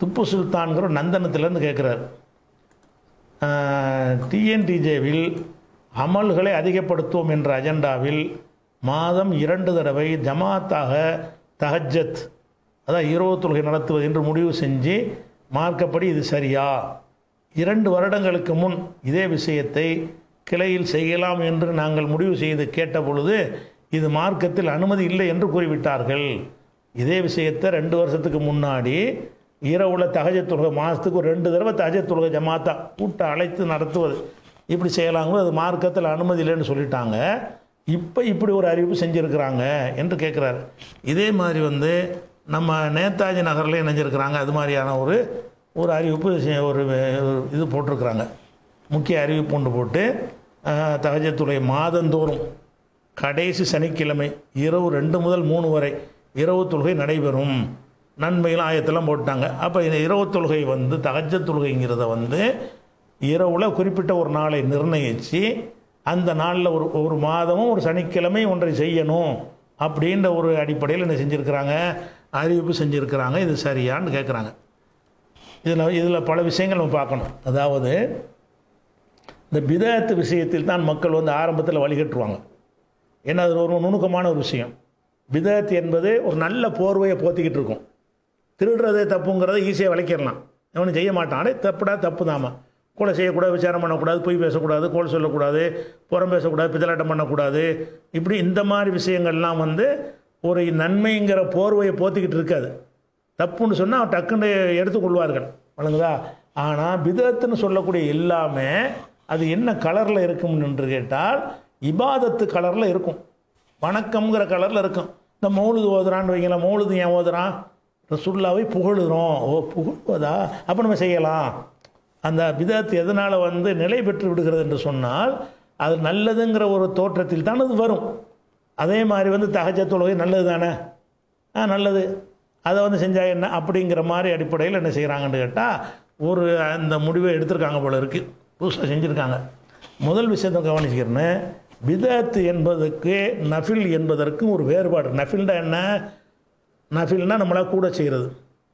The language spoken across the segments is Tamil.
திப்பு சுல்தான்கிற நந்தனத்திலேருந்து கேட்குறாரு டிஎன்டிஜேவில் அமல்களை அதிகப்படுத்துவோம் என்ற அஜெண்டாவில் மாதம் இரண்டு தடவை ஜமாத்தாக தஹஜத் அதான் இரவு தொழுகை நடத்துவது என்று முடிவு செஞ்சு மார்க்கப்படி இது சரியா இரண்டு வருடங்களுக்கு முன் இதே விஷயத்தை கிளையில் செய்யலாம் என்று நாங்கள் முடிவு செய்து கேட்ட பொழுது இது மார்க்கத்தில் அனுமதி இல்லை என்று கூறிவிட்டார்கள் இதே விஷயத்தை ரெண்டு வருஷத்துக்கு முன்னாடி இரவுல தகஜ தொழுகை மாதத்துக்கு ஒரு ரெண்டு தடவை தகஜ தொழுகை ஜமாத்தா கூட்ட அழைத்து நடத்துவது இப்படி செய்யலாங்க அது மார்க்கத்தில் அனுமதி இல்லைன்னு சொல்லிட்டாங்க இப்போ இப்படி ஒரு அறிவிப்பு செஞ்சுருக்கிறாங்க என்று கேட்குறாரு இதே மாதிரி வந்து நம்ம நேதாஜி நகரில் இணைஞ்சிருக்கிறாங்க அது மாதிரியான ஒரு ஒரு அறிவிப்பு செ- ஒரு வே- இது போட்டிருக்கிறாங்க முக்கிய அறிவிப்பு ஒன்று போட்டு தகஜத்துடைய மாதந்தோறும் கடைசி சனிக்கிழமை இரவு ரெண்டு முதல் மூணு வரை இரவு தொழுகை நடைபெறும் நன்மைகள் ஆயத்தெல்லாம் போட்டாங்க அப்போ இந்த இரவு தொழுகை வந்து தகஜ தொழுகைங்கிறத வந்து இரவுல குறிப்பிட்ட ஒரு நாளை நிர்ணயித்து அந்த நாளில் ஒரு ஒரு மாதமும் ஒரு சனிக்கிழமை ஒன்றை செய்யணும் அப்படின்ற ஒரு அடிப்படையில் என்ன செஞ்சுருக்கிறாங்க அறிவிப்பு செஞ்சுருக்கிறாங்க இது சரியான்னு கேட்குறாங்க இதில் இதில் பல விஷயங்கள் நம்ம பார்க்கணும் அதாவது இந்த பிதாத்து விஷயத்தில் தான் மக்கள் வந்து ஆரம்பத்தில் வழிகட்டுருவாங்க ஏன்னா அது ஒரு நுணுக்கமான ஒரு விஷயம் பிதாத் என்பது ஒரு நல்ல போர்வையை போத்திக்கிட்டு இருக்கும் திருடுறதே தப்புங்கிறத ஈஸியாக விளக்கிடலாம் அவனு செய்ய மாட்டான் அடே தப்புடா தப்பு தாமா கூட செய்யக்கூடாது விசாரம் பண்ணக்கூடாது பொய் பேசக்கூடாது கோல் சொல்லக்கூடாது புறம் பேசக்கூடாது பிதலாட்டம் பண்ணக்கூடாது இப்படி இந்த மாதிரி விஷயங்கள்லாம் வந்து ஒரு நன்மைங்கிற போர்வையை போத்திக்கிட்டு இருக்காது தப்புன்னு சொன்னால் டக்குன்னு எடுத்துக்கொள்வார்கள் வழங்குதா ஆனால் பிதத்துன்னு சொல்லக்கூடிய எல்லாமே அது என்ன கலரில் இருக்கும் என்று கேட்டால் இபாதத்து கலரில் இருக்கும் வணக்கம்ங்கிற கலரில் இருக்கும் இந்த மௌலுது ஓதுறான்னு வைங்களேன் மௌலுது ஏன் ஓதுறான் ரசுல்லாவை புகழுறோம் ஓ புகழ்வதா அப்போ நம்ம செய்யலாம் அந்த பிதத்து எதனால் வந்து நிலை பெற்று விடுகிறது என்று சொன்னால் அது நல்லதுங்கிற ஒரு தோற்றத்தில் தான் அது வரும் அதே மாதிரி வந்து தகஜ தொழுகை நல்லது தானே ஆ நல்லது அதை வந்து செஞ்சால் என்ன அப்படிங்கிற மாதிரி அடிப்படையில் என்ன செய்கிறாங்கன்னு கேட்டால் ஒரு அந்த முடிவை எடுத்திருக்காங்க போல இருக்குது புதுசாக செஞ்சுருக்காங்க முதல் விஷயத்தை கவனிச்சுக்கிறேன்னு பிதத்து என்பதற்கு நஃபில் என்பதற்கும் ஒரு வேறுபாடு நஃபில்னா என்ன நஃபில்னா நம்மளா கூட செய்கிறது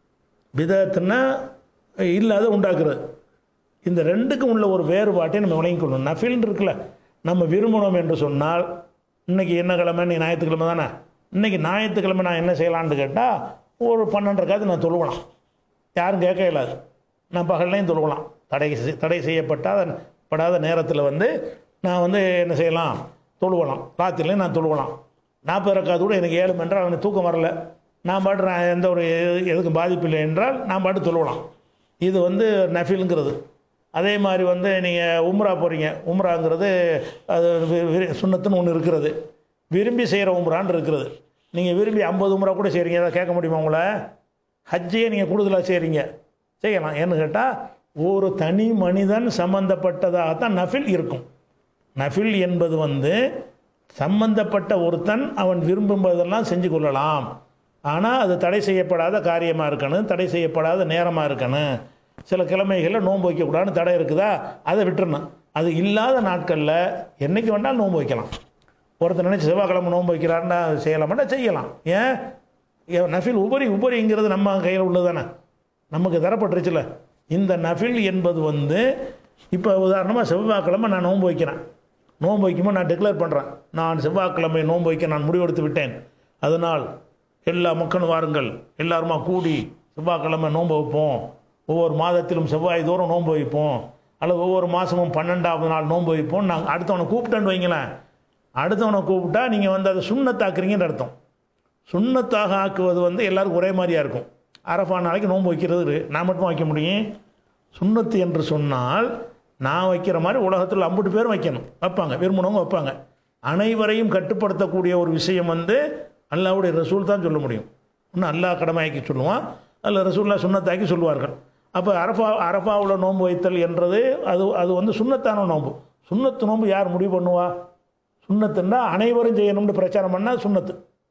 பிதத்துன்னா இல்லாத உண்டாக்குறது இந்த ரெண்டுக்கும் உள்ள ஒரு வேறுபாட்டை நம்ம விளங்கிக்கொள்ளணும் நஃபில் இருக்குல்ல நம்ம விரும்பணும் என்று சொன்னால் இன்னைக்கு என்ன கிழமை நீ ஞாயிற்றுக்கிழமை தானே இன்னைக்கு ஞாயிற்றுக்கிழமை நான் என்ன செய்யலான்னு கேட்டால் ஒரு பன்னெண்டரைக்காவது நான் தொழுவலாம் யாரும் கேட்க இயலாது நான் பகல்லையும் தொழுவலாம் தடை செய்- தடை செய்யப்பட்டாத படாத நேரத்தில் வந்து நான் வந்து என்ன செய்யலாம் தொழுவலாம் ராத்திரிலையும் நான் தொழுவலாம் நாற்பது ரக்காது கூட எனக்கு ஏழு என்றால் அவனுக்கு தூக்கம் வரல நான் பாட்டு நான் எந்த ஒரு எது- எதுக்கும் பாதிப்பு இல்லை என்றால் நான் பாட்டு தொழுவலாம் இது வந்து நஃபிலுங்கிறது அதே மாதிரி வந்து நீங்கள் உம்ரா போகிறீங்க உம்ராங்கிறது அது வி- வி- சுன்னத்துன்னு ஒன்று இருக்கிறது விரும்பி செய்கிற உம்ரான்னு இருக்கிறது நீங்கள் விரும்பி ஐம்பது உம்ரா கூட செய்கிறீங்க ஏதாவது கேட்க முடியுமா உங்களை ஹஜ்ஜையே நீங்கள் கூடுதலாக செய்கிறீங்க செய்யலாம் ஏன்னு கேட்டால் ஒரு தனி மனிதன் சம்பந்தப்பட்டதாகத்தான் நஃபில் இருக்கும் நஃபில் என்பது வந்து சம்பந்தப்பட்ட ஒருத்தன் அவன் விரும்பும்போதெல்லாம் செஞ்சு கொள்ளலாம் ஆனால் அது தடை செய்யப்படாத காரியமாக இருக்கணும் தடை செய்யப்படாத நேரமாக இருக்கணும் சில கிழமைகளில் நோன்பு வைக்கக்கூடாதுன்னு தடை இருக்குதா அதை விட்டுறணும் அது இல்லாத நாட்களில் என்னைக்கு வேணாலும் நோன்பு வைக்கலாம் ஒருத்தர் நினச்சி செவ்வாய்க்கிழமை நோன்பு வைக்கிறாருன்னா அது செய்யலாமான்னா செய்யலாம் ஏன் ஏன் நஃபில் உபரி உபரிங்கிறது நம்ம கையில் உள்ளது தானே நமக்கு தரப்பட்டுருச்சுல இந்த நஃபில் என்பது வந்து இப்போ உதாரணமாக செவ்வாய்க்கிழமை நான் நோன்பு வைக்கிறேன் நோன்பு வைக்கும்போது நான் டிக்ளேர் பண்ணுறேன் நான் செவ்வாய்க்கிழமை நோன்பு வைக்க நான் முடிவெடுத்து விட்டேன் அதனால் எல்லா மக்களும் வாருங்கள் எல்லாருமா கூடி செவ்வாய்க்கிழமை நோன்பு வைப்போம் ஒவ்வொரு மாதத்திலும் செவ்வாய் தோறும் நோன்பு வைப்போம் அல்லது ஒவ்வொரு மாதமும் பன்னெண்டாவது நாள் நோன்பு வைப்போம் நான் அடுத்தவனை கூப்பிட்டேன்னு வைங்களேன் அடுத்தவனை கூப்பிட்டா நீங்கள் வந்து அதை சுண்ணத்தாக்குறீங்கன்னு அர்த்தம் சுண்ணத்தாக ஆக்குவது வந்து எல்லாருக்கும் ஒரே மாதிரியாக இருக்கும் அரஃபா நாளைக்கு நோன்பு வைக்கிறது இருக்கு. நான் மட்டும் வைக்க முடியும் சுண்ணத்து என்று சொன்னால் நான் வைக்கிற மாதிரி உலகத்தில் ஐம்பது பேரும் வைக்கணும் வைப்பாங்க விரும்பினவங்க வைப்பாங்க அனைவரையும் கட்டுப்படுத்தக்கூடிய ஒரு விஷயம் வந்து அல்லாவுடைய ரசூல் தான் சொல்ல முடியும் இன்னும் அல்லாஹ் கடமையாக்கி சொல்லுவான் அல்ல ரசூல்லா சுண்ணத்தாக்கி சொல்லுவார்கள் அப்போ அரஃபா அரஃபாவில் நோன்பு வைத்தல் என்றது அது அது வந்து சுண்ணத்தான நோன்பு சுண்ணத்து நோன்பு யார் முடிவு பண்ணுவா சுண்ணத்துன்னா அனைவரும் செய்யணும்னு பிரச்சாரம் பண்ணால் சுண்ணத்து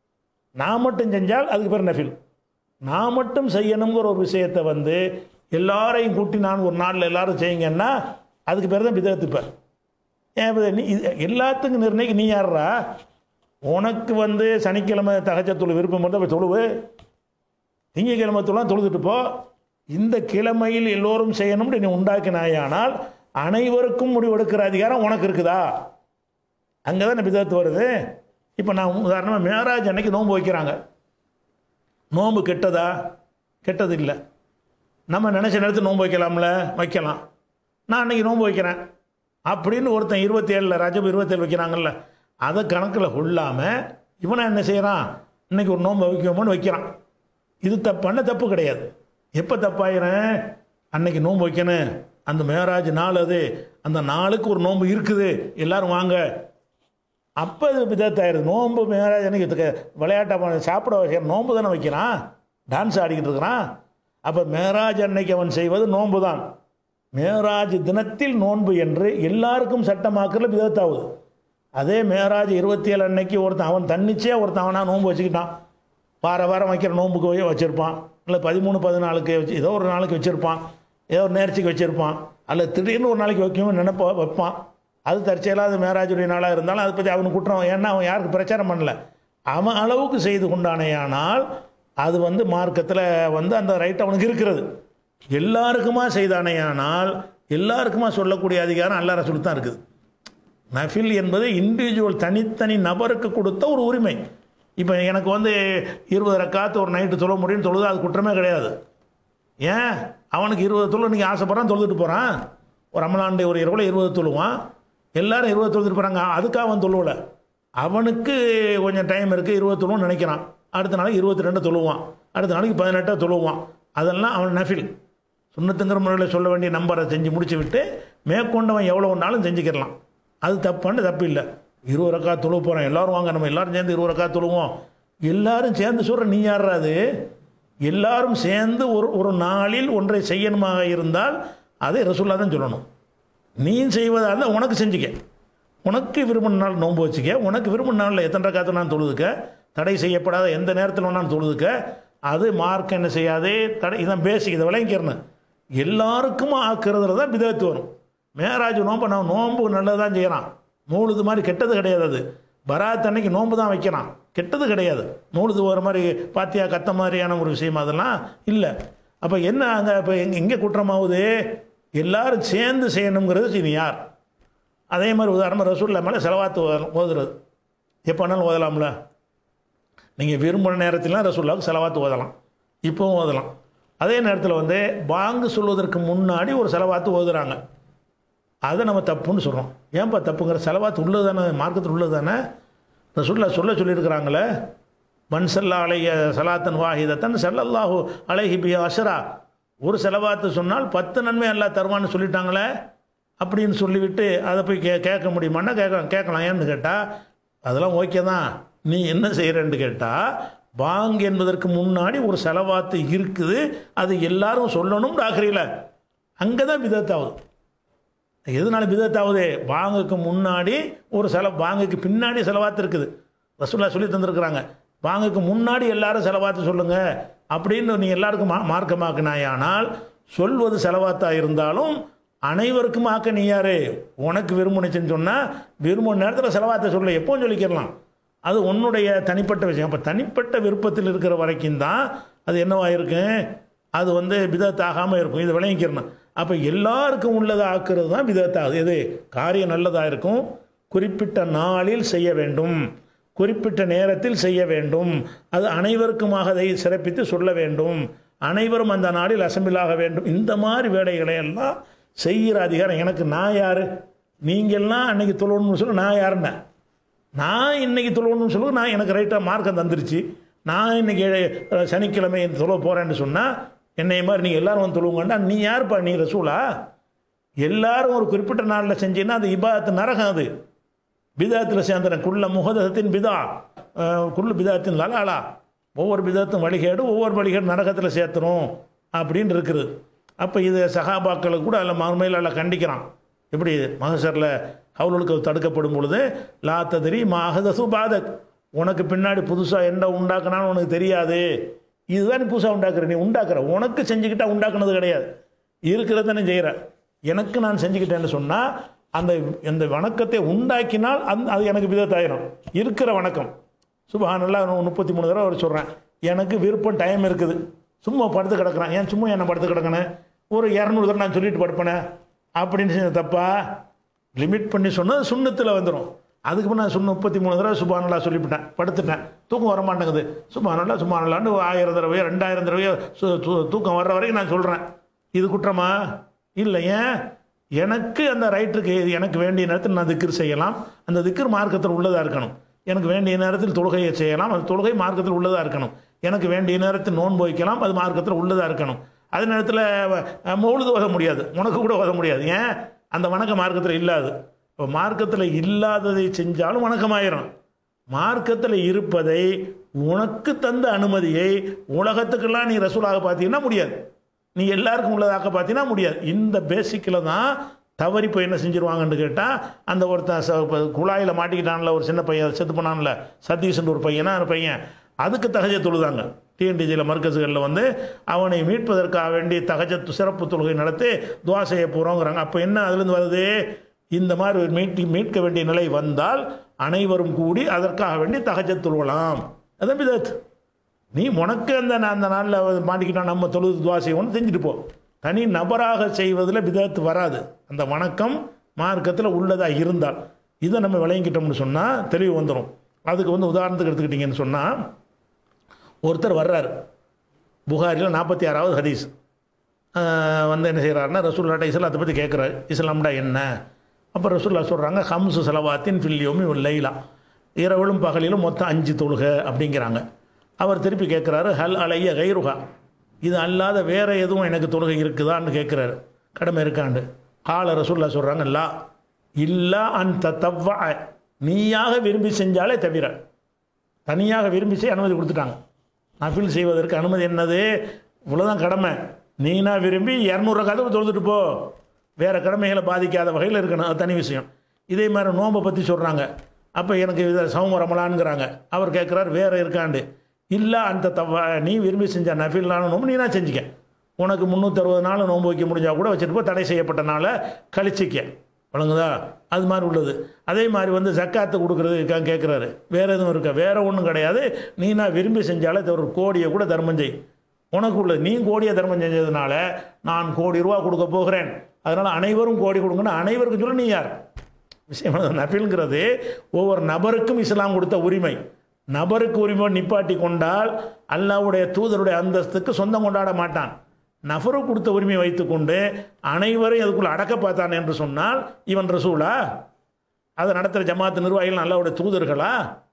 நான் மட்டும் செஞ்சால் அதுக்கு பேர் நஃபில் நான் மட்டும் செய்யணுங்கிற ஒரு விஷயத்தை வந்து எல்லாரையும் கூட்டி நான் ஒரு நாளில் எல்லாரும் செய்யுங்கன்னா அதுக்கு பேர் தான் பிதத்து பேர் ஏன் இப்ப நீ இது எல்லாத்துக்கும் நிர்ணயிக்க நீ யாருடா உனக்கு வந்து சனிக்கிழமை தகச்ச தொழு விருப்பம் இருந்தால் போய் தொழுவு திங்கக்கிழமை தொழலாம் தொழுதுட்டு போ இந்த கிழமையில் எல்லோரும் செய்யணும்னு நீ உண்டாக்கினாயானால் அனைவருக்கும் முடிவெடுக்கிற அதிகாரம் உனக்கு இருக்குதா அங்கே தான் பிதத்து வருது இப்போ நான் உதாரணமாக மேராஜ் அன்னைக்கு நோன்பு வைக்கிறாங்க நோன்பு கெட்டதா கெட்டது இல்லை நம்ம நினச்ச நேரத்தில் நோன்பு வைக்கலாம்ல வைக்கலாம் நான் அன்னைக்கு நோன்பு வைக்கிறேன் அப்படின்னு ஒருத்தன் இருபத்தி ஏழில் ரஜப் இருபத்தேழு வைக்கிறாங்கல்ல அதை கணக்கில் கொள்ளாமல் இவனை என்ன செய்கிறான் இன்னைக்கு ஒரு நோன்பு வைக்கணும்னு வைக்கிறான் இது தப்பான தப்பு கிடையாது எப்போ தப்பாயிரும் அன்னைக்கு நோன்பு வைக்கணும் அந்த மேராஜ் நாள் அது அந்த நாளுக்கு ஒரு நோன்பு இருக்குது எல்லாரும் வாங்க அப்போ அது விதத்தாயிருது நோன்பு மேராஜ் அன்னைக்கு இதுக்கு விளையாட்டை சாப்பிட வைக்கிற நோன்பு தானே வைக்கிறான் டான்ஸ் ஆடிக்கிட்டு இருக்கிறான் அப்போ மேராஜ் அன்னைக்கு அவன் செய்வது நோன்பு தான் மேராஜ் தினத்தில் நோன்பு என்று எல்லாருக்கும் சட்டமாக்கல விதத்தாகுது அதே மேராஜ் இருபத்தி ஏழு அன்னைக்கு ஒருத்தன் அவன் தன்னிச்சே ஒருத்தன் அவனா நோன்பு வச்சுக்கிட்டான் வார வாரம் வைக்கிற நோன்புக்கு போய் வச்சுருப்பான் இல்லை பதிமூணு பதினாலுக்கு வச்சு ஏதோ ஒரு நாளைக்கு வச்சுருப்பான் ஏதோ ஒரு நேர்ச்சிக்கு வச்சுருப்பான் அல்ல திடீர்னு ஒரு நாளைக்கு வைக்கணும்னு நினைப்ப வைப்பான் அது தற்செயலாக அது மேராஜுடைய நாளாக இருந்தாலும் அதை பற்றி அவனுக்கு குற்றம் ஏன்னா அவன் யாருக்கு பிரச்சாரம் பண்ணல அவன் அளவுக்கு செய்து கொண்டானேயானால் அது வந்து மார்க்கத்தில் வந்து அந்த ரைட் அவனுக்கு இருக்கிறது எல்லாருக்குமா செய்தானேயானால் எல்லாருக்குமா சொல்லக்கூடிய அதிகாரம் அல்லா ரசூல் தான் இருக்குது நஃபில் என்பது இண்டிவிஜுவல் தனித்தனி நபருக்கு கொடுத்த ஒரு உரிமை இப்போ எனக்கு வந்து இருபது ரக்காத்து ஒரு நைட்டு தொழ முடியும்னு தொழுது அது குற்றமே கிடையாது ஏன் அவனுக்கு இருபது தொழு நீங்கள் ஆசைப்படுறான் தொழுதுட்டு போகிறான் ஒரு ரமலாண்டு ஒரு இரவில் இருபது தொழுவான் எல்லாரும் இருபது தொழுதுட்டு போகிறாங்க அதுக்காக அவன் தொழுவலை அவனுக்கு கொஞ்சம் டைம் இருக்குது இருபது தொழுவும் நினைக்கிறான் அடுத்த நாளைக்கு இருபத்தி ரெண்டு தொழுவான் அடுத்த நாளைக்கு பதினெட்டாக தொழுவான் அதெல்லாம் அவன் நஃபில் சுண்ணத்துங்கிற முறையில் சொல்ல வேண்டிய நம்பரை செஞ்சு முடிச்சு விட்டு மேற்கொண்டவன் எவ்வளோ ஒன்றாலும் செஞ்சுக்கிடலாம் அது தப்பான்னு தப்பு இல்லை இருபது ரக்கா தொழுவ போகிறோம் எல்லாரும் வாங்க நம்ம எல்லாரும் சேர்ந்து இருபது ரக்கா தொழுவோம் எல்லாரும் சேர்ந்து சொல்கிற நீ யாராது எல்லாரும் சேர்ந்து ஒரு ஒரு நாளில் ஒன்றை செய்யணுமாக இருந்தால் அதை ரசூல்லா தான் சொல்லணும் நீ செய்வதாக இருந்தால் உனக்கு செஞ்சுக்க உனக்கு விரும்பின நாள் நோன்பு வச்சுக்க உனக்கு விரும்பின நாளில் எத்தனை ரக்காத்து நான் தொழுதுக்க தடை செய்யப்படாத எந்த நேரத்தில் வேணாலும் தொழுதுக்க அது மார்க் என்ன செய்யாது தடை இதான் பேசிக் இதை விளங்கிக்கிறணும் எல்லாருக்கும் ஆக்குறதுல தான் விதத்து வரும் மேராஜ் நோன்பு நான் நோன்பு நல்லது தான் செய்கிறான் மூழுது மாதிரி கெட்டது கிடையாது அது பராத் அன்னைக்கு நோன்பு தான் வைக்கிறான் கெட்டது கிடையாது மூழுது ஒரு மாதிரி பாத்தியா கத்த மாதிரியான ஒரு விஷயம் அதெல்லாம் இல்லை அப்போ என்ன அங்கே இப்போ எங்கே எங்கே குற்றமாகுது எல்லாரும் சேர்ந்து செய்யணுங்கிறது சரி யார் அதே மாதிரி உதாரணமாக ரசூல்லா மேலே செலவாத்து ஓத- ஓதுறது எப்போ வேணாலும் ஓதலாம்ல நீங்கள் விரும்புகிற நேரத்திலாம் ரசூல்லாவுக்கு செலவாத்து ஓதலாம் இப்போவும் ஓதலாம் அதே நேரத்தில் வந்து பாங்கு சொல்வதற்கு முன்னாடி ஒரு செலவாத்து ஓதுறாங்க அதை நம்ம தப்புன்னு சொல்கிறோம் ஏன்பா தப்புங்கிற செலவாத்து உள்ளது தானே மார்க்கத்தில் உள்ளது தானே ரசூல்லா சொல்ல சொல்லியிருக்கிறாங்களே மன்சல்லா அலைய சலாத்தன் வாஹிதத்தன் சல்லல்லாஹு அலைஹி பி அஷரா ஒரு செலவாத்து சொன்னால் பத்து நன்மை அல்லாஹ் தருவான்னு சொல்லிட்டாங்களே அப்படின்னு சொல்லிவிட்டு அதை போய் கே கேட்க முடியுமான்னா கேட்க கேட்கலாம் ஏன்னு கேட்டால் அதெல்லாம் ஓகே தான் நீ என்ன செய்கிறேன்னு கேட்டால் பாங் என்பதற்கு முன்னாடி ஒரு செலவாத்து இருக்குது அது எல்லாரும் சொல்லணும் டாக்கரியில் அங்கே தான் விதத்தாகுது எதனால பிதத்தாவது பாங்குக்கு முன்னாடி ஒரு செல பாங்குக்கு பின்னாடி செலவாத்து இருக்குது ரசூல்லா சொல்லி தந்திருக்கிறாங்க பாங்குக்கு முன்னாடி எல்லாரும் செலவாத்து சொல்லுங்க அப்படின்னு நீ எல்லாருக்கும் மா மார்க்கமாக்கினாயானால் சொல்வது செலவாத்தா இருந்தாலும் அனைவருக்கும் ஆக்க நீ யாரு உனக்கு விரும்புனுச்சுன்னு சொன்னால் விரும்பும் நேரத்தில் செலவாத்தை சொல்ல எப்பவும் சொல்லிக்கிறலாம் அது உன்னுடைய தனிப்பட்ட விஷயம் அப்போ தனிப்பட்ட விருப்பத்தில் இருக்கிற வரைக்கும் தான் அது என்னவா இருக்கும் அது வந்து பிதத்தாகாமல் இருக்கும் இதை விளங்கிக்கிறணும் அப்போ எல்லாருக்கும் உள்ளதை ஆக்குறது தான் பிதத்தாகுது எது காரியம் நல்லதாக இருக்கும் குறிப்பிட்ட நாளில் செய்ய வேண்டும் குறிப்பிட்ட நேரத்தில் செய்ய வேண்டும் அது அனைவருக்குமாக அதை சிறப்பித்து சொல்ல வேண்டும் அனைவரும் அந்த நாளில் அசம்பிளாக வேண்டும் இந்த மாதிரி வேலைகளை எல்லாம் செய்கிற அதிகாரம் எனக்கு நான் யார் நீங்கள்லாம் அன்னைக்கு தொழணும்னு சொல்ல நான் யாருன்னா நான் இன்னைக்கு தொழுவணும்னு சொல்லுவது நான் எனக்கு ரைட்டாக மார்க்கம் தந்துருச்சு நான் இன்னைக்கு அஹ், சனிக்கிழமை தொழுவ போகிறேன்னு சொன்னால் என்னை மாதிரி நீங்கள் எல்லாரும் வந்து தொழுவுங்கண்டா நீ யாருப்பா நீ ரசூலா எல்லாரும் ஒரு குறிப்பிட்ட நாளில் செஞ்சீங்கன்னா அது இபாதத்து நரகம் அது பிதாத்தில் சேர்ந்துறேன் குள்ள முகதத்தின் பிதா அஹ், குள்ள பிதாத்தின் லலாலா ஒவ்வொரு பிதத்தும் வழிகேடு ஒவ்வொரு வழிகேடு நரகத்தில் சேர்த்துரும் அப்படின்னு இருக்குது அப்போ இது சகாபாக்களுக்கு கூட அதில் மறுமையில் அதில் கண்டிக்கிறான் எப்படி மகசரில் ஹவுலுக்கு தடுக்கப்படும் பொழுது லா ததிரி மாஹதசு பாதக் உனக்கு பின்னாடி புதுசாக என்ன உண்டாக்குனான்னு உனக்கு தெரியாது இதுதான் நீ புதுசாக உண்டாக்குற நீ உண்டாக்குற உனக்கு செஞ்சுக்கிட்டா உண்டாக்குனது கிடையாது இருக்கிறத நீ செய்கிற எனக்கு நான் செஞ்சுக்கிட்டேன்னு சொன்னால் அந்த அந்த வணக்கத்தை உண்டாக்கினால் அந் அது எனக்கு விதத்தாயிரும் இருக்கிற வணக்கம் சுபஹானல்லா முப்பத்தி மூணு தடவை அவர் சொல்கிறேன் எனக்கு விருப்பம் டைம் இருக்குது சும்மா படுத்து கிடக்குறான் ஏன் சும்மா என்ன படுத்து கிடக்கணும் ஒரு இரநூறு தடவை நான் சொல்லிட்டு படுப்பேனே அப்படின்னு செஞ்ச தப்பா லிமிட் பண்ணி சொன்னது சுண்ணத்தில் வந்துடும் அதுக்கு நான் சுண்ண முப்பத்தி மூணு தடவை சுபானல்லா சொல்லிவிட்டேன் படுத்துட்டேன் தூக்கம் வர மாட்டேங்குது சுபானல்லா சுபானல்லான்னு ஆயிரம் தடவையோ ரெண்டாயிரம் தடவையோ சு- தூ- தூக்கம் வர்ற வரைக்கும் நான் சொல்கிறேன் இது குற்றமா இல்லை ஏன் எனக்கு அந்த ரைட்டுக்கு எனக்கு வேண்டிய நேரத்தில் நான் திக்ர் செய்யலாம் அந்த திக்ர் மார்க்கத்தில் உள்ளதாக இருக்கணும் எனக்கு வேண்டிய நேரத்தில் தொழுகையை செய்யலாம் அந்த தொழுகை மார்க்கத்தில் உள்ளதாக இருக்கணும் எனக்கு வேண்டிய நேரத்தில் நோன்பு வைக்கலாம் அது மார்க்கத்தில் உள்ளதாக இருக்கணும் அதே நேரத்தில் மௌழுது ஓத முடியாது உனக்கு கூட ஓத முடியாது ஏன் அந்த வணக்க மார்க்கத்தில் இல்லாது இப்போ மார்க்கத்தில் இல்லாததை செஞ்சாலும் வணக்கமாயிரும் மார்க்கத்தில் இருப்பதை உனக்கு தந்த அனுமதியை உலகத்துக்கெல்லாம் நீ ரசூலாக பார்த்தீங்கன்னா முடியாது நீ எல்லாருக்கும் உள்ளதாக்க பார்த்தீங்கன்னா முடியாது இந்த பேசிக்கில் தான் தவறி போய் என்ன செஞ்சிருவாங்கன்னு கேட்டால் அந்த ஒருத்தன் ச- இப்ப குழாயில் மாட்டிக்கிட்டான்ல ஒரு சின்ன பையன் செத்து போனான்ல சதீஷ்ன்ற ஒரு பையனா அந்த பையன் அதுக்கு தகஜ தொழுதாங்க டிஎன்டிஜியில் மர்க்கஸுகளில் வந்து அவனை மீட்பதற்காக வேண்டி தகஜத்து சிறப்பு தொழுகை நடத்தி துவா செய்ய போகிறோங்கிறாங்க அப்போ என்ன அதுலேருந்து வருது இந்த மாதிரி ஒரு மீட்கி மீட்க வேண்டிய நிலை வந்தால் அனைவரும் கூடி அதற்காக வேண்டி தகஜத் தொழுவலாம் அதான் பிதத் நீ உனக்கு அந்த நா- அந்த நாளில் மாட்டிக்கிட்டா நம்ம தொழுது துவா செய்வோம்னு செஞ்சுட்டு போ தனி நபராக செய்வதில் பிதத்து வராது அந்த வணக்கம் மார்க்கத்தில் உள்ளதாக இருந்தால் இதை நம்ம விளங்கிக்கிட்டோம்னு சொன்னால் தெளிவு வந்துடும் அதுக்கு வந்து உதாரணத்துக்கு எடுத்துக்கிட்டிங்கன்னு சொன்னால் ஒருத்தர் வர்றாரு புகாரில் நாற்பத்தி ஆறாவது ஹதீஸ் ஆஹ் வந்து என்ன செய்கிறாருன்னா ரசூல்லாட்ட இஸ்லாத்தை பற்றி கேட்குறாரு இஸ்லாம்டா என்ன அப்போ ரசூல்லா சொல்கிறாங்க ஹம்சு செலவாத்தின் ஃபில்யோமி லைலா இரவிலும் பகலிலும் மொத்தம் அஞ்சு தொழுக அப்படிங்கிறாங்க அவர் திருப்பி கேட்குறாரு ஹல் அலைய கைருகா இது அல்லாத வேற எதுவும் எனக்கு தொழுகை இருக்குதான்னு கேட்குறாரு கடமை இருக்காண்டு கால ரசூல்லா சொல்கிறாங்க லா இல்லா அந்த தவ்வ நீயாக விரும்பி செஞ்சாலே தவிர தனியாக விரும்பி செய்ய அனுமதி கொடுத்துட்டாங்க நஃபில் செய்வதற்கு அனுமதி என்னது இவ்வளோதான் கடமை நீனா விரும்பி இரநூறு கதவு தொழுதுட்டு போ வேறு கடமைகளை பாதிக்காத வகையில் இருக்கணும் அது தனி விஷயம் இதே மாதிரி நோம்பை பற்றி சொல்கிறாங்க அப்போ எனக்கு இதை சௌம ரமலான்ங்கிறாங்க அவர் கேட்குறாரு வேறு இருக்காண்டு இல்லை அந்த தவ நீ விரும்பி செஞ்ச நஃபில்லான நோம்பு நீனா செஞ்சுக்க உனக்கு முந்நூற்றறுபது நாள் நோன்பு வைக்க முடிஞ்சால் கூட வச்சுட்டு போ தடை செய்யப்பட்ட நாளை கழிச்சிக்க வழங்குதா அது மாதிரி உள்ளது அதே மாதிரி வந்து ஜக்காத்து கொடுக்குறது இருக்கா கேட்குறாரு வேறு எதுவும் இருக்கா வேறு ஒன்றும் கிடையாது நீ நான் விரும்பி செஞ்சாலே இது ஒரு கோடியை கூட தர்மம் செய் உனக்கு உள்ளது நீ கோடியை தர்மம் செஞ்சதுனால நான் கோடி ரூபா கொடுக்க போகிறேன் அதனால் அனைவரும் கோடி கொடுங்கன்னு அனைவருக்கும் சொல்ல நீ யார் விஷயம் நபில்ங்கிறது ஒவ்வொரு நபருக்கும் இஸ்லாம் கொடுத்த உரிமை நபருக்கு உரிமை நிப்பாட்டி கொண்டால் அல்லாவுடைய தூதருடைய அந்தஸ்துக்கு சொந்தம் கொண்டாட மாட்டான் நபரு கொடுத்த உரிமையை வைத்துக்கொண்டு அனைவரையும் அதுக்குள்ள அடக்க பார்த்தான் என்று சொன்னால் இவன் ரசூலா அதை நடத்துகிற ஜமாத்து நிர்வாகிகள் அல்லாவுடைய தூதர்களா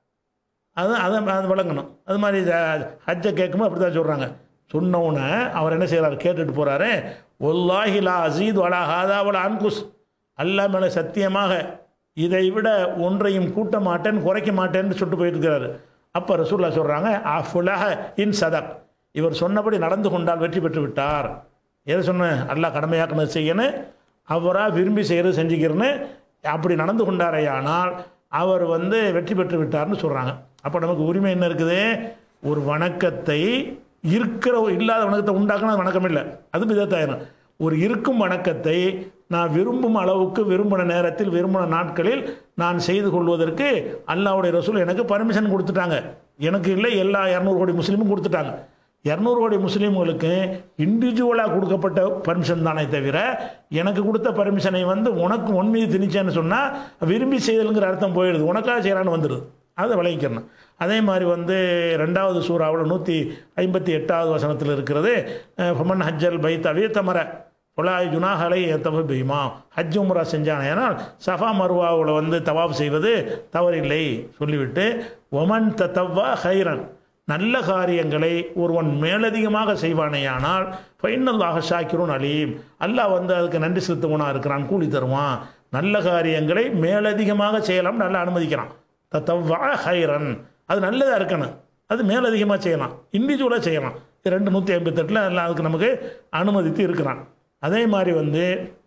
அது அதை அது விளங்கணும் அது மாதிரி ஜ- ஹஜ்ஜை கேட்கும்போது அப்படி தான் சொல்கிறாங்க சொன்னவுடனே அவர் என்ன செய்கிறார் கேட்டுட்டு போகிறாரு ஒல்லாஹி லா அசீத் வலா ஹாதா வலா அன்குஸ் அல்லா மேலே சத்தியமாக இதை விட ஒன்றையும் கூட்ட மாட்டேன் குறைக்க மாட்டேன்னு சொல்லிட்டு போயிட்டு இருக்கிறாரு அப்போ ரசூல்லா சொல்கிறாங்க அஃபுலஹ இன் சதக் இவர் சொன்னபடி நடந்து கொண்டால் வெற்றி பெற்று விட்டார் எதை சொன்னேன் அல்லாஹ் கடமையாக்குனது செய்யணும் அவராக விரும்பி செய்கிறது செஞ்சுக்கிறேன்னு அப்படி நடந்து கொண்டாரையானால் அவர் வந்து வெற்றி பெற்று விட்டார்னு சொல்கிறாங்க அப்போ நமக்கு உரிமை என்ன இருக்குது ஒரு வணக்கத்தை இருக்கிற இல்லாத வணக்கத்தை உண்டாக்குனா அது வணக்கம் இல்லை அது விதத்தாயிரம் ஒரு இருக்கும் வணக்கத்தை நான் விரும்பும் அளவுக்கு விரும்பின நேரத்தில் விரும்பின நாட்களில் நான் செய்து கொள்வதற்கு அல்லாஹ்வுடைய ரசூல் எனக்கு பர்மிஷன் கொடுத்துட்டாங்க எனக்கு இல்லை எல்லா இரநூறு கோடி முஸ்லீமும் கொடுத்துட்டாங்க இரநூறு கோடி முஸ்லீம்களுக்கு இண்டிவிஜுவலாக கொடுக்கப்பட்ட பர்மிஷன் தானே தவிர எனக்கு கொடுத்த பர்மிஷனை வந்து உனக்கு உன் மீது திணிச்சேன்னு சொன்னால் விரும்பி செய்தலுங்கிற அர்த்தம் போயிடுது உனக்காக செய்கிறான்னு வந்துடுது அதை விளங்கிக்கிறணும் அதே மாதிரி வந்து ரெண்டாவது சூறாவில் நூற்றி ஐம்பத்தி எட்டாவது வசனத்தில் இருக்கிறது அஹ், ஃபமன் ஹஜ்ஜல் பைத் அவியத்தமர பொலாய் ஜுனாஹலை தவ பீமா ஹஜ் உம்ரா செஞ்சான் ஏனால் சஃபா மருவாவில் வந்து தவாப் செய்வது தவறில்லை சொல்லிவிட்டு ஒமன் தத்தவ்வா ஹைரன் நல்ல காரியங்களை ஒருவன் மேலதிகமாக செய்வானேயானால் ஃபைனல்லாக ஷாக்கிரும் அலீம் அல்லாஹ் வந்து அதுக்கு நன்றி செலுத்துவனாக இருக்கிறான் கூலி தருவான் நல்ல காரியங்களை மேலதிகமாக செய்யலாம் நல்லா அனுமதிக்கிறான் தத்தவ்வா ஹைரன் அது நல்லதாக இருக்கணும் அது மேலதிகமாக செய்யலாம் இண்டிவிஜுவலாக செய்யலாம் இது ரெண்டு நூற்றி ஐம்பத்தெட்டில் எல்லாம் அதுக்கு நமக்கு அனுமதித்து இருக்கிறான் அதே மாதிரி வந்து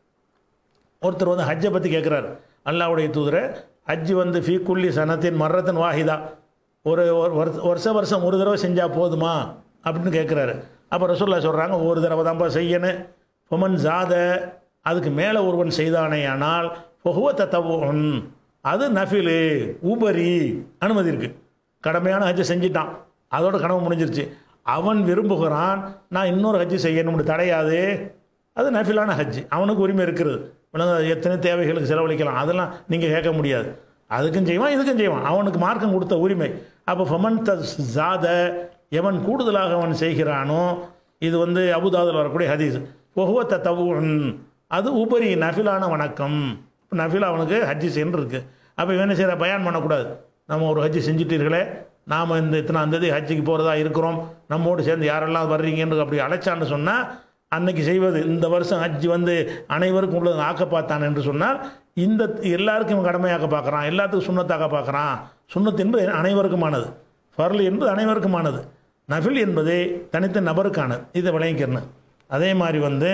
ஒருத்தர் வந்து ஹஜ்ஜை பற்றி கேட்குறாரு அல்லாவுடைய தூதரை ஹஜ் வந்து ஃபீ குல்லி சனத்தின் மர்ரத்தின் வாஹிதா ஒரு ஒரு வருஷ- வருஷ வருஷம் ஒரு தடவை செஞ்சால் போதுமா அப்படின்னு கேட்குறாரு அப்போ ரசூல்லா சொல்கிறாங்க ஒரு தடவை தான்ப்பா செய்யணும் பொமன் ஜாத அதுக்கு மேலே ஒருவன் செய்தானேயானால் பொகுவ தத்தவோன் அது நஃபிலு உபரி அனுமதி இருக்குது கடமையான ஹஜ்ஜை செஞ்சிட்டான் அதோட கனவு முடிஞ்சிருச்சு அவன் விரும்புகிறான் நான் இன்னொரு ஹஜ்ஜு செய்யணும்னு தடையாது அது நஃபிலான ஹஜ்ஜு அவனுக்கு உரிமை இருக்கிறது விளங்க எத்தனை தேவைகளுக்கு செலவழிக்கலாம் அதெல்லாம் நீங்கள் கேட்க முடியாது அதுக்கும் செய்வான் இதுக்கும் செய்வான் அவனுக்கு மார்க்கம் கொடுத்த உரிமை அப்போ ஃபமன் த ஜாத எவன் கூடுதலாக அவன் செய்கிறானோ இது வந்து அபுதாதில் வரக்கூடிய ஹதீஸ் ஒஹுவ தவுன் அது உபரி நஃபிலான வணக்கம் இப்போ நஃபில் அவனுக்கு ஹஜ்ஜி சென்று இருக்கு அப்போ இவன் என்ன செய்கிற பயான் பண்ணக்கூடாது நம்ம ஒரு ஹஜ்ஜி செஞ்சுட்டீர்களே நாம் இந்த இத்தனாம் தேதி ஹஜ்ஜிக்கு போகிறதா இருக்கிறோம் நம்மோடு சேர்ந்து யாரெல்லாம் வர்றீங்கன்னு அப்படி அழைச்சான்னு சொன்னால் அன்னைக்கு செய்வது இந்த வருஷம் ஹஜ்ஜி வந்து அனைவருக்கும் உள்ளது ஆக்க பார்த்தான் என்று சொன்னால் இந்த எல்லாருக்கும் இவன் கடமையாக்க பார்க்குறான் எல்லாத்துக்கும் சுண்ணத்தாக்க பார்க்குறான் சுண்ணத்து என்பது அனைவருக்குமானது ஃபர்ல் என்பது அனைவருக்குமானது நஃபில் என்பது தனித்த நபருக்கானது இதை விளங்கிக்கிறணும் அதே மாதிரி வந்து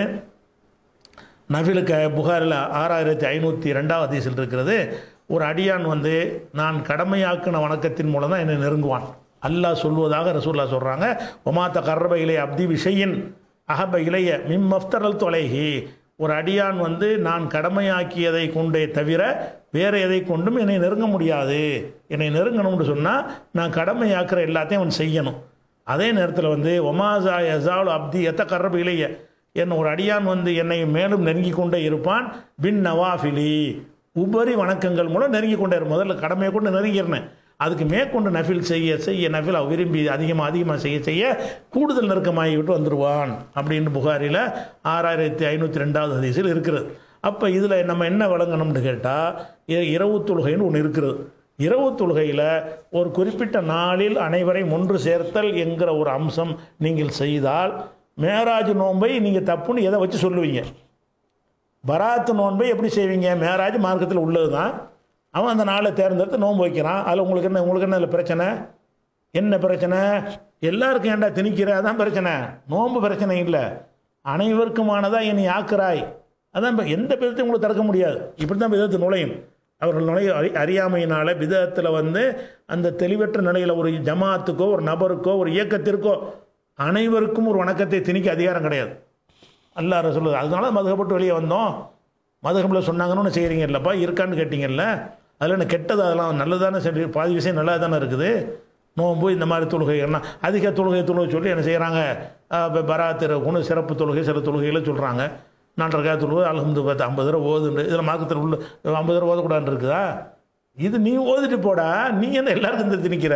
நஃபிலுக்கு புகாரில் ஆறாயிரத்தி ஐநூற்றி ரெண்டாவது அதிசல் இருக்கிறது ஒரு அடியான் வந்து நான் கடமையாக்கின வணக்கத்தின் மூலம் தான் என்னை நெருங்குவான் அல்லாஹ் சொல்வதாக ரசூல்லா சொல்கிறாங்க ஒமாத்த கர்ரப இலைய அப்தி விஷயின் அகப இளைய மிம் மஃப்தரல் தொலைகி ஒரு அடியான் வந்து நான் கடமையாக்கியதை கொண்டே தவிர வேறு எதை கொண்டும் என்னை நெருங்க முடியாது என்னை நெருங்கணும்னு சொன்னால் நான் கடமையாக்குற எல்லாத்தையும் அவன் செய்யணும் அதே நேரத்தில் வந்து ஒமாசா யசால் அப்தி எத்த கர்ரப இளைய என் ஒரு அடியான் வந்து என்னை மேலும் நெருங்கி கொண்டே இருப்பான் பின் நவாஃபிலி உபரி வணக்கங்கள் மூலம் நெருங்கி கொண்டே இரு- முதல்ல கடமையை கொண்டு நெருங்கிடுறேன் அதுக்கு மேற்கொண்டு நஃபில் செய்ய செய்ய நஃபில் அவ விரும்பி அதிகமாக அதிகமாக செய்ய செய்ய கூடுதல் நெருக்கமாகி விட்டு வந்துடுவான் அப்படின்னு புகாரில் ஆறாயிரத்தி ஐநூற்றி ரெண்டாவது ஹதீஸில் இருக்கிறது அப்போ இதில் நம்ம என்ன வழங்கணும்னு கேட்டால் இரவு தொழுகைன்னு ஒன்று இருக்கிறது இரவு தொழுகையில் ஒரு குறிப்பிட்ட நாளில் அனைவரையும் ஒன்று சேர்த்தல் என்கிற ஒரு அம்சம் நீங்கள் செய்தால் மேராஜ் நோன்பை நீங்கள் தப்புன்னு எதை வச்சு சொல்லுவீங்க பராத்து நோன்பை எப்படி செய்வீங்க மேராஜ் மார்க்கத்தில் உள்ளது தான் அவன் அந்த நாளை தேர்ந்தெடுத்து நோன்பு வைக்கிறான் அதில் உங்களுக்கு என்ன உங்களுக்கு என்ன அதில் பிரச்சனை என்ன பிரச்சனை எல்லாருக்கும் ஏன்டா திணிக்கிற அதான் பிரச்சனை நோன்பு பிரச்சனை இல்லை அனைவருக்குமானதா என்னை ஆக்குறாய் அதான் இப்ப எந்த விதத்தையும் உங்களுக்கு தடுக்க முடியாது இப்படி தான் விதத்து நுழையும் அவர்கள் நுழைய அறி அறியாமையினால விதத்தில் வந்து அந்த தெளிவற்ற நிலையில் ஒரு ஜமாத்துக்கோ ஒரு நபருக்கோ ஒரு இயக்கத்திற்கோ அனைவருக்கும் ஒரு வணக்கத்தை திணிக்க அதிகாரம் கிடையாது அல்லாஹ் சொல்லுது அதனால மதுகப்பட்டு வெளியே வந்தோம் மதுகப்பில் சொன்னாங்கன்னு ஒன்று செய்கிறீங்க இல்லைப்பா இருக்கான்னு கேட்டிங்கல்ல அதில் என்ன கெட்டது அதெல்லாம் நல்லதானே சரி பாதி விஷயம் நல்லா தானே இருக்குது நோன்பு இந்த மாதிரி தொழுகை என்ன அதிக தொழுகை தொழுகை சொல்லி என்ன செய்கிறாங்க பராத்திர குண சிறப்பு தொழுகை சில தொழுகைகளை சொல்கிறாங்க நான் ரகா தொழுகை அலகுந்து பார்த்து ஐம்பது ரூபா ஓதுண்டு இதில் மார்க்கத்தில் உள்ள ஐம்பது ரூபா ஓதக்கூடாதுன்னு இருக்குதா இது நீ ஓதிட்டு போடா நீ என்ன எல்லாருக்கும் இந்த திணிக்கிற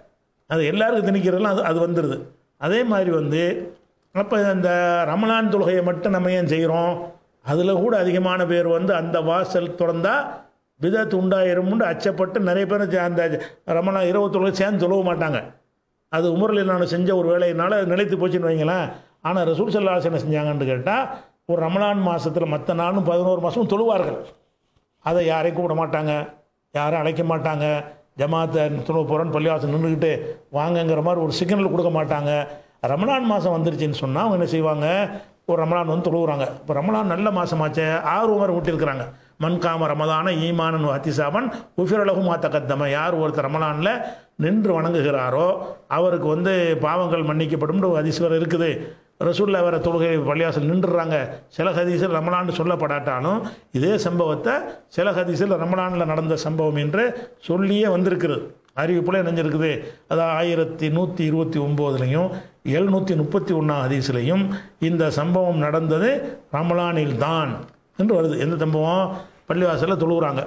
அது எல்லாருக்கும் திணிக்கிறதெல்லாம் அது அது வந்துடுது அதே மாதிரி வந்து அப்போ இந்த ரமலான் தொழுகையை மட்டும் நம்ம ஏன் செய்கிறோம் அதில் கூட அதிகமான பேர் வந்து அந்த வாசல் திறந்தா விதத்து உண்டாயிரும்னு அச்சப்பட்டு நிறைய பேர் ஜ- அந்த ரமலான் இரவு தொழுகை சேர்ந்து தொழுவ மாட்டாங்க அது உமரில் நான் செஞ்ச ஒரு வேலையினால அது நிலைத்து போச்சுன்னு வைங்களேன் ஆனால் ரசூல் சல்லாஸ் என்ன செஞ்சாங்கன்னு கேட்டால் ஒரு ரமலான் மாதத்தில் மற்ற நாளும் பதினோரு மாதமும் தொழுவார்கள் அதை யாரையும் கூப்பிட மாட்டாங்க யாரும் அழைக்க மாட்டாங்க ஜமாத்தை துணை போகிறோன்னு பள்ளிவாசல் நின்றுக்கிட்டு வாங்கங்கிற மாதிரி ஒரு சிக்னல் கொடுக்க மாட்டாங்க ரமலான் மாதம் வந்துருச்சுன்னு சொன்னால் அவங்க என்ன செய்வாங்க ஒரு ரமலான் வந்து தொழுவுறாங்க இப்போ ரமலான் நல்ல மாதமாச்சே ஆர்வம் வரை விட்டிருக்கிறாங்க மண்காம ரமதான ஈமானன் ஹத்திசாபன் உஃபிரலகு மாத்த கத்தம யார் ஒருத்தர் ரமலானில் நின்று வணங்குகிறாரோ அவருக்கு வந்து பாவங்கள் மன்னிக்கப்படும் ஒரு அதிசயம் இருக்குது ரசூல்லா வேற தொழுகை பள்ளியாசல் நின்றுறாங்க சில ஹதீஸில் ரமலான் சொல்லப்படாட்டாலும் இதே சம்பவத்தை சில ஹதீஸில் ரமலானில் நடந்த சம்பவம் என்று சொல்லியே வந்திருக்கிறது அறிவிப்புல நினைஞ்சிருக்குது அது ஆயிரத்தி நூற்றி இருபத்தி ஒம்போதுலையும் எழுநூற்றி முப்பத்தி ஒன்றாம் ஹதீஸ்லையும் இந்த சம்பவம் நடந்தது ரமலானில் தான் என்று வருது எந்த சம்பவம் பள்ளிவாசலில் தொழுகிறாங்க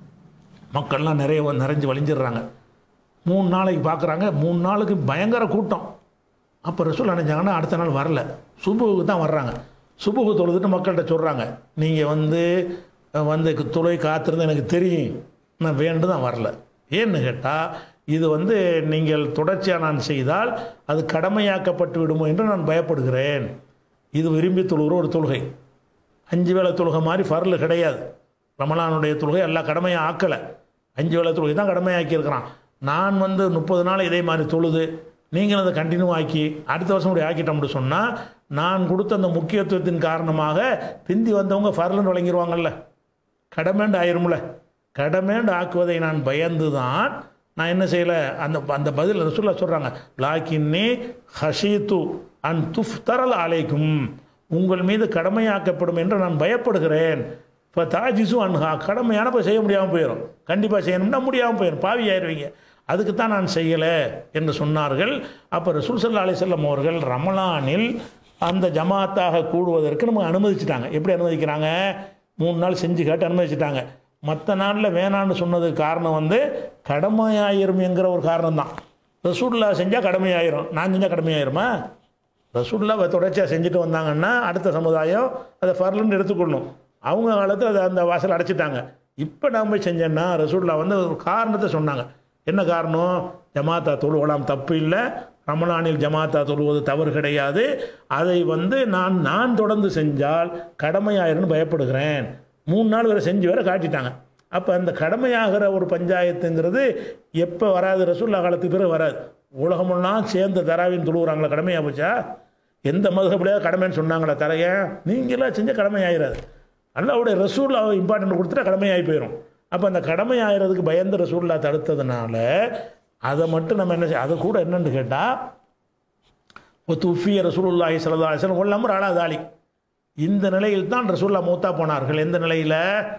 மக்கள்லாம் நிறைய வந்து நிறைஞ்சு வழிஞ்சிடுறாங்க மூணு நாளைக்கு பார்க்குறாங்க மூணு நாளுக்கு பயங்கர கூட்டம் அப்போ ரசூல் நினைச்சாங்கன்னா அடுத்த நாள் வரல சுபுவுக்கு தான் வர்றாங்க சுபுகு தொழுதுட்டு மக்கள்கிட்ட சொல்கிறாங்க நீங்கள் வந்து அஹ், வந்து தொலை காத்திருந்து எனக்கு தெரியும் நான் வேண்டு தான் வரல ஏன்னு கேட்டால் இது வந்து நீங்கள் தொடர்ச்சியாக நான் செய்தால் அது கடமையாக்கப்பட்டு விடுமோ என்று நான் பயப்படுகிறேன் இது விரும்பி தொழுகிற ஒரு தொழுகை அஞ்சு வேளை தொழுகை மாதிரி ஃபர்லு கிடையாது ரமலானுடைய தொழுகை எல்லாம் கடமையாக ஆக்கலை அஞ்சு வேளை தொழுகை தான் கடமையாக்கியிருக்கிறான் நான் வந்து முப்பது நாள் இதே மாதிரி தொழுது நீங்கள் அதை கண்டினியூ ஆக்கி அடுத்த வருஷம் இப்படி ஆக்கிட்டோம்னு சொன்னால் நான் கொடுத்த அந்த முக்கியத்துவத்தின் காரணமாக பிந்தி வந்தவங்க ஃபர்லுன்னு வழங்கிடுவாங்கல்ல கடமேண்டு ஆயிரும்ல கடமேண்டு ஆக்குவதை நான் பயந்து தான் நான் என்ன செய்யலை அந்த அந்த பதில் ரசூல்லா சொல்கிறாங்க லாக்கின்னே ஹஷீத்து அன் துஃப்தரல் அலைக்கும் உங்கள் மீது கடமையாக்கப்படும் என்று நான் பயப்படுகிறேன் இப்போ தாஜிசு அன்ஹா கடமையான போய் செய்ய முடியாமல் போயிடும் கண்டிப்பாக செய்யணும்னா முடியாமல் போயிடும் பாவி ஆயிடுவீங்க அதுக்கு தான் நான் செய்யலை என்று சொன்னார்கள் அப்போ ரசூல் சல்லா அலிசல்லம் அவர்கள் ரமலானில் அந்த ஜமாத்தாக கூடுவதற்கு நமக்கு அனுமதிச்சிட்டாங்க எப்படி அனுமதிக்கிறாங்க மூணு நாள் செஞ்சு கேட்டு அனுமதிச்சிட்டாங்க மற்ற நாளில் வேணான்னு சொன்னதுக்கு காரணம் வந்து கடமையாயிரும் என்கிற ஒரு காரணம் தான் ரசூல்லா செஞ்சால் கடமையாயிரும் நான் செஞ்சால் கடமையாயிருமா ரசூல்லா தொடர்ச்சியாக செஞ்சுட்டு வந்தாங்கன்னா அடுத்த சமுதாயம் அதை ஃபர்லுன்னு எடுத்துக்கொள்ளும் அவங்க காலத்தில் அதை அந்த வாசல் அடைச்சிட்டாங்க இப்போ நான் போய் செஞ்சேன்னா ரசூல்லா வந்து ஒரு காரணத்தை சொன்னாங்க என்ன காரணம் ஜமாத்தா தொழுவலாம் தப்பு இல்லை ரமலானில் ஜமாத்தா தொழுவது தவறு கிடையாது அதை வந்து நான் நான் தொடர்ந்து செஞ்சால் கடமையாயிருன்னு பயப்படுகிறேன் மூணு நாள் வேறு செஞ்சு வேற காட்டிட்டாங்க அப்போ அந்த கடமையாகிற ஒரு பஞ்சாயத்துங்கிறது எப்போ வராது ரசூல்லா காலத்துக்கு பிறகு வராது உலகமெல்லாம் சேர்ந்து தராவின்னு தொழுவுறாங்களா கடமையாக போச்சா எந்த மதுகப்படியாவது கடமைன்னு சொன்னாங்களா தரைய நீங்களாம் செஞ்ச கடமையாயிராது அல்லாவுடைய ரசூல்லா இம்பார்ட்டன்ட் கொடுத்துட்டா கடமையாகி போயிடும் அப்போ அந்த கடமையாகிறதுக்கு பயந்த ரசூல்லா தடுத்ததுனால அதை மட்டும் நம்ம என்ன செய்ய அதை கூட என்னன்னு கேட்டால் இப்போ துஃபிய ரசூலுல்லாஹி சல்லா அலிஸ்லாம் கொல்லாம அலா தாலி இந்த நிலையில் தான் ரசூல்லா மூத்தா போனார்கள் எந்த நிலையில்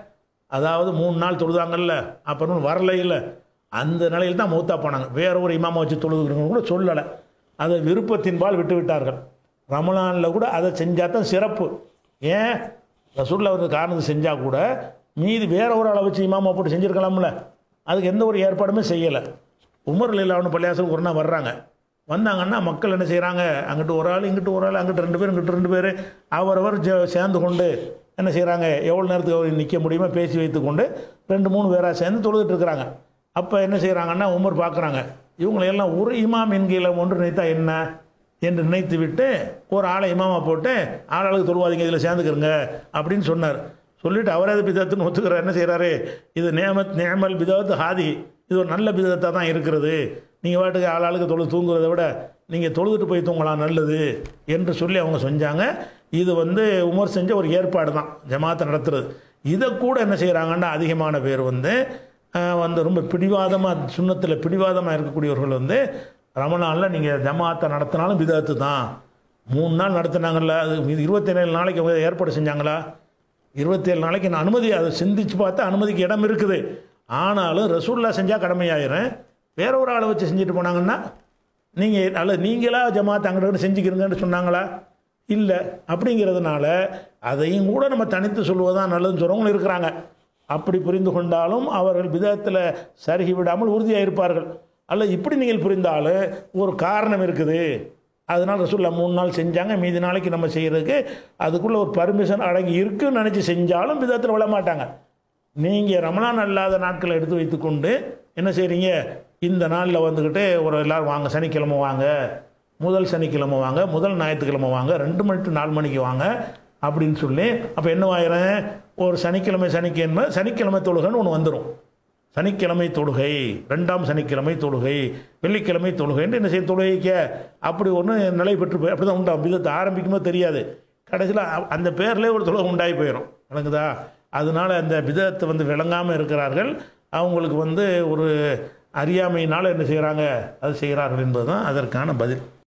அதாவது மூணு நாள் தொழுதாங்கல்ல அப்புறம் வரல இல்லை அந்த நிலையில் தான் மூத்தா போனாங்க வேற ஒரு இமாமை வச்சு தொழுதுக்கிறவங்க கூட சொல்லலை அதை விருப்பத்தின்பால் விட்டு விட்டார்கள் ரமலானில் கூட அதை செஞ்சால் தான் சிறப்பு ஏன் ரசூல்லா ஒரு காரணத்தை செஞ்சால் கூட மீதி வேற ஒரு ஆளை வச்சு இமாமா போட்டு செஞ்சுருக்கலாம்ல அதுக்கு எந்த ஒரு ஏற்பாடுமே செய்யலை உமர் இல்லாமல் பள்ளியாசலுக்கு ஒரு நாள் வர்றாங்க வந்தாங்கன்னா மக்கள் என்ன செய்கிறாங்க அங்கிட்டு ஒரு ஆள் இங்கிட்டு ஒரு ஆள் அங்கிட்டு ரெண்டு பேர் இங்கிட்டு ரெண்டு பேர் அவரவர் ஜ- சேர்ந்து கொண்டு என்ன செய்கிறாங்க எவ்வளோ நேரத்துக்கு அவர் நிற்க முடியுமோ பேசி வைத்துக்கொண்டு ரெண்டு மூணு பேராக சேர்ந்து தொழுதுட்டு இருக்கிறாங்க அப்போ என்ன செய்கிறாங்கன்னா உமர் பார்க்குறாங்க இவங்களையெல்லாம் ஒரு இமாம் என்கையில் ஒன்று நினைத்தா என்ன என்று நினைத்து விட்டு ஒரு ஆளை இமாமா போட்டு ஆளாளுக்கு தொழுவாதீங்க இதில் சேர்ந்துக்கிறங்க அப்படின்னு சொன்னார் சொல்லிட்டு அவரே அது பிதத்துன்னு ஒத்துக்கிறார் என்ன செய்கிறாரு இது நேமத் நேமல் பிதவத் ஹாதி இது ஒரு நல்ல பிதத்தாக தான் இருக்கிறது நீங்கள் பாட்டுக்கு ஆளாளுக்கு தொழுது தூங்குறதை விட நீங்கள் தொழுதுட்டு போய் தூங்கலாம் நல்லது என்று சொல்லி அவங்க செஞ்சாங்க இது வந்து உமர் செஞ்ச ஒரு ஏற்பாடு தான் ஜமாத்தை நடத்துறது இதை கூட என்ன செய்கிறாங்கன்னா அதிகமான பேர் வந்து ஆஹ், வந்து ரொம்ப பிடிவாதமாக சுண்ணத்தில் பிடிவாதமாக இருக்கக்கூடியவர்கள் வந்து ரமணானில் நீங்கள் ஜமாத்தை நடத்தினாலும் பிதத்து தான் மூணு நாள் நடத்துனாங்கல்ல அது இது இருபத்தேழு நாளைக்கு அவங்க ஏற்பாடு செஞ்சாங்களா இருபத்தேழு நாளைக்கு நான் அனுமதி அதை சிந்திச்சு பார்த்தா அனுமதிக்கு இடம் இருக்குது ஆனாலும் ரசூல்லா செஞ்சால் கடமையாயிரும் வேற ஒரு ஆளை வச்சு செஞ்சுட்டு போனாங்கன்னா நீங்கள் அல்ல நீங்களா ஜமாத் அங்கிட்ட செஞ்சுக்கிறீங்கன்னு சொன்னாங்களா இல்லை அப்படிங்கிறதுனால அதையும் கூட நம்ம தனித்து சொல்வதுதான் நல்லதுன்னு சொல்கிறவங்களும் இருக்கிறாங்க அப்படி புரிந்து கொண்டாலும் அவர்கள் விதத்தில் சருகி விடாமல் உறுதியாக இருப்பார்கள் அல்ல இப்படி நீங்கள் புரிந்தாலும் ஒரு காரணம் இருக்குது அதனால் ரசூல்லா மூணு நாள் செஞ்சாங்க மீதி நாளைக்கு நம்ம செய்கிறதுக்கு அதுக்குள்ளே ஒரு பர்மிஷன் அடங்கி இருக்குன்னு நினச்சி செஞ்சாலும் விதத்தில் விட மாட்டாங்க நீங்கள் ரமணான் அல்லாத நாட்களை எடுத்து வைத்துக்கொண்டு என்ன செய்கிறீங்க இந்த நாளில் வந்துக்கிட்டு ஒரு எல்லாரும் வாங்க சனிக்கிழமை வாங்க முதல் சனிக்கிழமை வாங்க முதல் ஞாயிற்றுக்கிழமை வாங்க ரெண்டு மணி to நாலு மணிக்கு வாங்க அப்படின்னு சொல்லி அப்போ என்னவாயிரம் ஒரு சனிக்கிழமை சனிக்கிழமை சனிக்கிழமை தொழுகைன்னு ஒன்று வந்துடும் சனிக்கிழமை தொழுகை ரெண்டாம் சனிக்கிழமை தொழுகை வெள்ளிக்கிழமை தொழுகைன்னு என்ன செய்ய தொழுகைக்க அப்படி ஒன்று நிலை பெற்று போய் அப்படி தான் உண்டாகும் விதத்தை ஆரம்பிக்கும்போது தெரியாது கடைசியில் அந்த பேர்லேயே ஒரு தொழுகை உண்டாகி போயிடும் விளங்குதா அதனால அந்த விதத்தை வந்து விளங்காமல் இருக்கிறார்கள் அவங்களுக்கு வந்து ஒரு அறியாமையினால் என்ன செய்கிறாங்க அது செய்கிறார்கள் என்பது தான் அதற்கான பதில்